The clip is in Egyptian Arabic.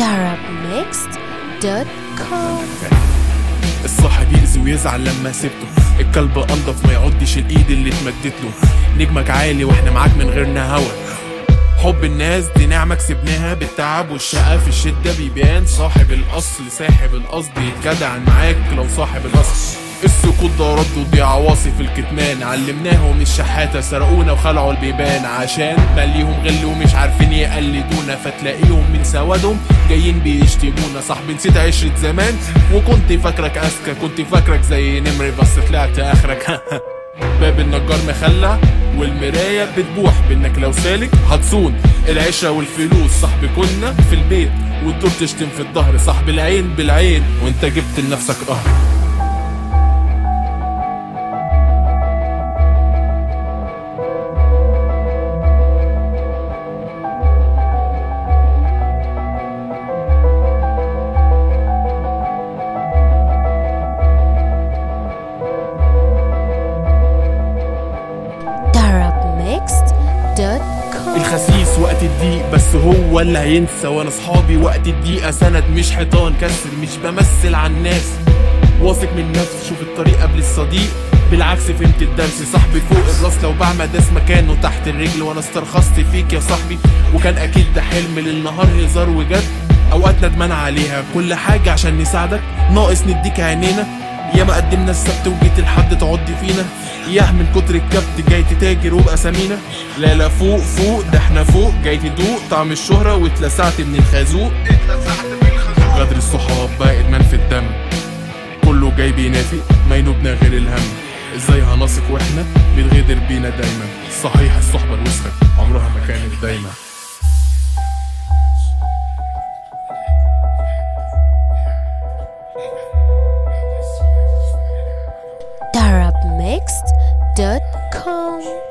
arabmixed.com الصاحب يأذي ويزعل لما سبته الكلب انضف ما يعدش الايد اللي اتمدت له نجمك عالي واحنا معاك من غيرنا هوا حب الناس دي نعمة كسبناها بالتعب والشقة في الشدة بيبان صاحب الأصل ساحب القصد يتجدع معاك لو صاحب الأصل السكوت ده رد ودي عواصف الكتمان علمناهم الشحاتة سرقونا وخلعوا البيبان عشان مليهم غل ومش عارفين يقلدونا فتلاقيهم من سوادهم جايين بيشتمونا صاحبي نسيت عشرة زمان وكنت فاكرك أذكى كنت فاكرك زي نمر بس طلعت آخرك باب النجار مخلع والمراية بتبوح بانك لو سالك هتصون العشرة والفلوس صاحبي كنا في البيت والدور تشتم في الظهر صاحب العين بالعين وانت جبت لنفسك قهر arabmixed.com الخسيس وقت الضيق بس هو اللي هينسى وانا صحابي وقت الضيقة سند مش حيطان كسر مش بمثل على الناس واثق من نفسي شوف الطريق قبل الصديق بالعكس فهمت الدرس صاحبي فوق الراس لو بعمى داس مكانه تحت الرجل وانا استرخصت فيك يا صاحبي وكان اكيد ده حلم للنهار هزار وجد اوقات ندمان عليها كل حاجة عشان نساعدك ناقص نديك عينينا ياما قدمنا السبت وجيت لحد تعض فينا ياه من كتر الكبت جاي تتاجر وبأسامينا لا لا فوق فوق ده احنا فوق جاي تدوق طعم الشهرة واتلسعت من الخازوق غدر الصحاب بقى ادمان في الدم كله جاي بينافق ما ينوبنا غير الهم ازاي هنثق واحنا بيتغدر بينا دايما صحيح الصحبة الوسخة عمرها ما كانت دايما arabmixed.com